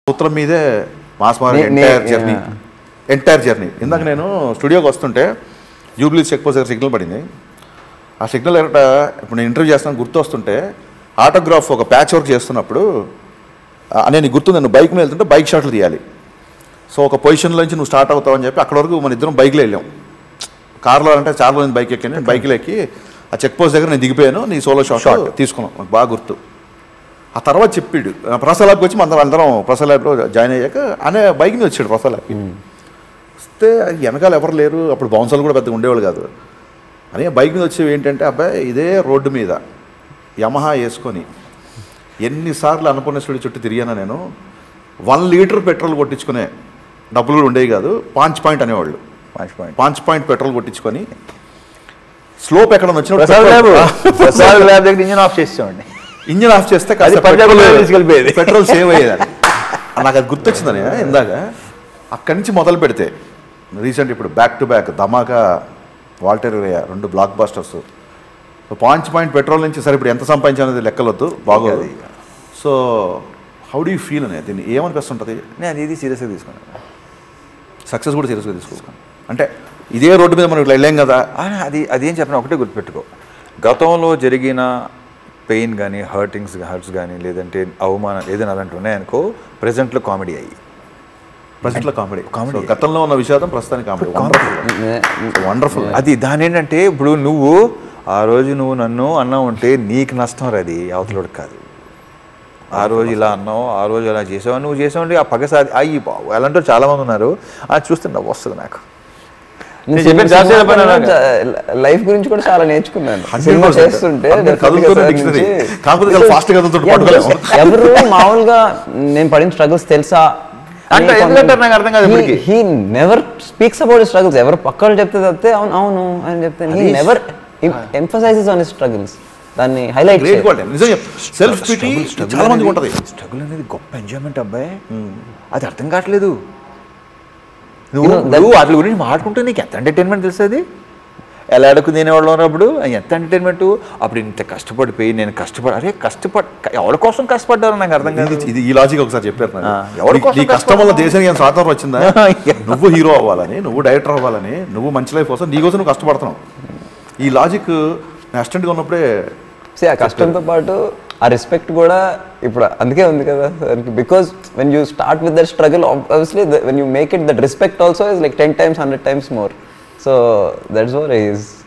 సూత్రం మీదే మాస్ మార్ నే- నే- ఎంటైర్ జర్నీ ఎంటైర్ జర్నీ ఇందాక నేను స్టూడియోకి వస్తుంటే జూబ్లీ చెక్ పోస్ట్ దగ్గర సిగ్నల్ పడింది ఆ సిగ్నల్ ఎక్కడ ఇప్పుడు నేను ఇంటర్వ్యూ చేస్తాను గుర్తు వస్తుంటే ఆటోగ్రాఫ్ ఒక ప్యాచ్ వర్క్ చేస్తున్నప్పుడు ఆ, నేను గుర్తుంది నువ్వు బైక్ మీద వెళ్తుంటే బైక్ షాట్లు తీయాలి సో ఒక పొజిషన్లో నుంచి నువ్వు స్టార్ట్ అవుతావు అని చెప్పి అక్కడ వరకు మన ఇద్దరం బైక్లో వెళ్ళాం కార్లో అంటే చాలా మంది బైక్ ఎక్కాను నేను బైక్లో ఎక్కి ఆ చెక్ పోస్ట్ దగ్గర నేను దిగిపోయాను నీ సోలో షాట్ తీసుకున్నాం నాకు బాగా గుర్తు ఆ తర్వాత చెప్పాడు ఆ ప్రసాద్ ల్యాబ్కి వచ్చి మన అందరం ప్రసాద్ ల్యాబ్లో జాయిన్ అయ్యాక అనే బైక్ మీద వచ్చాడు ప్రసాద్ ల్యాబ్కి వస్తే వెనకాల ఎవరు లేరు అప్పుడు బౌన్సర్లు కూడా పెద్దగా ఉండేవాళ్ళు కాదు అని బైక్ మీద వచ్చేవి ఏంటంటే అబ్బాయి ఇదే రోడ్డు మీద యమహా వేసుకొని ఎన్నిసార్లు అన్నపూర్ణేశ్వరి చుట్టూ తిరిగాను నేను వన్ లీటర్ పెట్రోల్ కొట్టించుకునే డబ్బులు కూడా ఉండేవి కాదు పాంచ్ పాయింట్ అనేవాళ్ళు మంచి పాయింట్ పాంచ్ పాయింట్ పెట్రోల్ కొట్టించుకొని స్లోప్ ఎక్కడ ప్రసాద్ ల్యాబ్ వచ్చిన ప్రసాద్ ల్యాబ్ దగ్గర ఇంజిన్ ఆఫ్ చేసామండి ఇంజిన్ ఆఫ్ చేస్తే కాస్త అది పంజాబ్ పెట్రోల్ లో తీసుకెళ్ళిపోయేది. పెట్రోల్ సేవ్ అయ్యేది నాకు అది గుర్తొచ్చిందని ఇందాక అక్కడి నుంచి మొదలు పెడితే రీసెంట్ ఇప్పుడు back to back Dhamaka Waltair రేయా రెండు blockbusters point point petrol నుంచి సరే ఇప్పుడు ఎంత సంపాదించాలనేది లెక్కలొద్దు బాగోదు so how do you feel అనేది దీన్ని ఏమనిపిస్తుంటుంది నేను అది ఇది సీరియస్గా తీసుకున్నాను సక్సెస్ కూడా సీరియస్గా తీసుకోవాలి అంటే ఇదే రోడ్డు మీద మనం ఇట్లా వెళ్ళాం కదా ఆ, అది అదేం చెప్పిన ఒకటే గుర్తుపెట్టుకో గతంలో జరిగిన పెయిన్ కానీ హర్టింగ్స్ హర్ట్స్ కానీ లేదంటే అవమానం ఏదైనా అలాంటివి ఉన్నాయనుకో ప్రజెంట్లో కామెడీ అయ్యి ప్రజెంట్లో కామెడీ Comedy. కామెడీ గతంలో ఉన్న విషాదం ప్రస్తుతానికి కామెడీ వండర్ఫుల్ వండర్ఫుల్ అది దాని ఏంటంటే ఇప్పుడు నువ్వు ఆ రోజు నువ్వు నన్ను అన్నావు అంటే నీకు నష్టం రది అవతలోడు కాదు ఆ రోజు ఇలా అన్నావు ఆ రోజు ఇలా చేసావు నువ్వు చేసావు అంటే ఆ పగ సాధి అయ్యి బాబు అలాంటి వాళ్ళు చాలా మంది ఉన్నారు అది చూస్తే నవ్వు వస్తుంది నాకు నేను చెప్పిన చాలా సేపు అయినా నాకు. లైఫ్ గురించి కూడా చాలా నేర్చుకున్నాను 100% సినిమా చేస్తుంటే అందరు definitely కదులుతూనే సార్ dictionary. నుంచి- కాకపోతే చాలా fast గా కదులుతుంటే Yeah, పట్టుకోలేము. because ఎవరు మామూలుగా నేను పడిన స్ట్రగుల్స్ తెలుసా అంటే ఎందుకంటారు నాకు అర్థం కాదు ఇప్పటికీ. He never speaks about struggles ఎవరు పక్కన చెప్తే తప్పితే అవును అవును అని చెప్తే he never emphasizes on struggles దాన్ని హైలైట్ గ్రేట్ క్వాలిటీ నిజం సెల్ఫ్ పిటీ చాలా మందికి ఉంటుంది స్ట్రగుల్ అనేది గొప్ప ఎంజాయ్మెంట్ అబ్బాయి అది అర్థం కావట్లేదు నువ్వు You know, that- నువ్వు వాటి గురించి మాట్లాడుకుంటే నీకు ఎంత ఎంటర్టైన్మెంట్ తెలుస్తుంది ఎలా అడుగు తినేవాళ్ళు ఉన్నప్పుడు ఎంత ఎంటర్టైన్మెంట్ అప్పుడు ఇంత కష్టపడిపోయి నేను కష్టపడి అరే కష్టపడ ఎవరి కోసం కష్టపడ్డారో నాకు అర్థం కాదు ఇది- ఇది ఈ లాజిక్ ఒకసారి చెప్పారు నాకు. ఆ, ఎవరి నీ- కోసం నీ కష్టం వల్ల దేశానికి ఏం స్వాతంత్రం వచ్చిందా Yeah. నువ్వు హీరో అవ్వాలని నువ్వు డైరెక్టర్ అవ్వాలని నువ్వు మంచి లైఫ్ కోసం నీ కోసం నువ్వు కష్టపడుతున్నావు ఈ లాజిక్ నేను అసిస్టెంట్గా ఉన్నప్పుడే See, ఆ కష్టంతో పాటు ఆ రెస్పెక్ట్ కూడా ఇప్పుడు అందుకే ఉంది కదా because when you start with that struggle obviously when you make it that respect also is like ten times hundred times more so that's where is